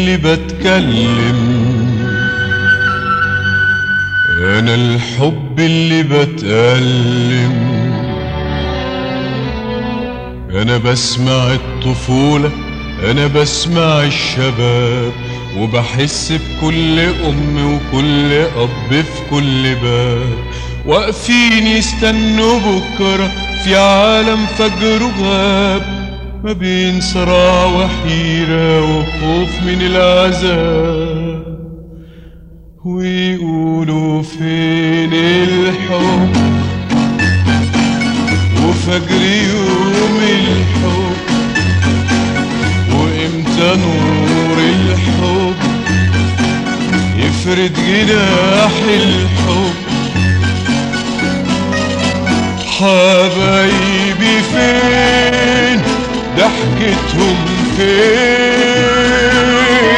اللي بتكلم أنا الحب اللي بتألم أنا بسمع الطفولة أنا بسمع الشباب وبحس بكل أم وكل أب في كل باب واقفين يستنوا بكرة في عالم فجر غاب ما بين صراع وحيرة وخوف من العذاب ويقولوا فين الحب وفجر يوم الحب وامتى نور الحب يفرد جناح الحب حبايبي فين ضحكتهم فين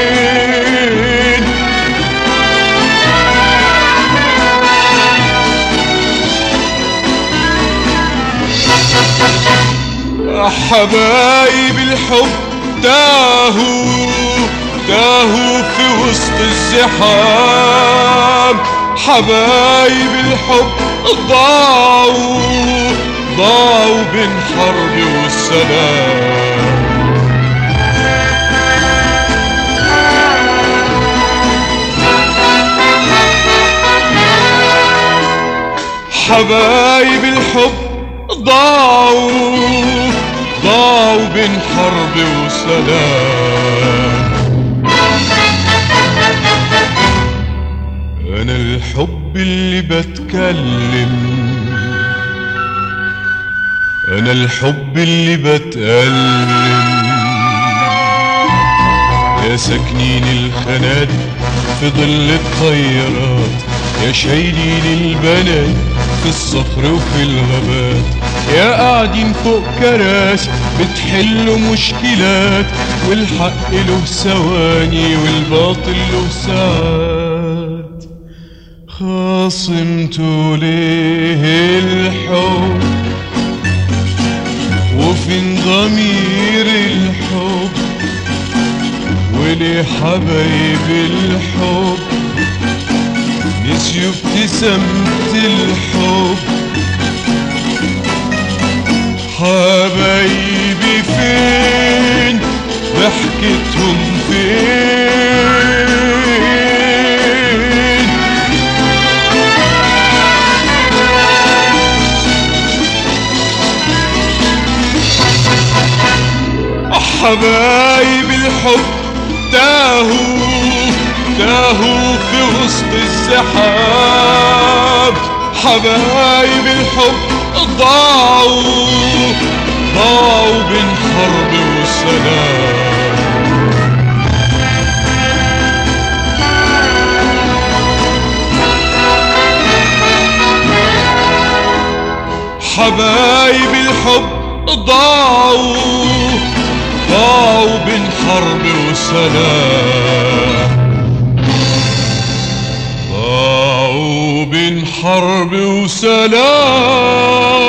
حبايب الحب تاهوا تاهوا في وسط الزحام حبايب الحب ضاعوا ضاعوا بين حرب والسلام حبايب الحب ضاعوا ضاعوا بين حرب وسلام أنا الحب اللي بتكلم أنا الحب اللي بتألم يا ساكنين الخنادق في ظل الطيارات يا شايلين البنات في الصخر وفي الغابات يا قاعدين فوق كراسي بتحلوا مشكلات والحق له ثواني والباطل له ساعات خاصمتوا ليه الحب وفين ضمير الحب وليه حبايب الحب نسيوا ابتسامة الحب حبايبي فين ضحكتهم فين حبايب الحب تاهوا تاهوا في وسط السحاب حبايب الحب ضاعوا ضاعوا بين حرب وسلام حبايب الحب ضاعوا ضاعوا بين حرب وسلام ضاعوا بين حرب وسلام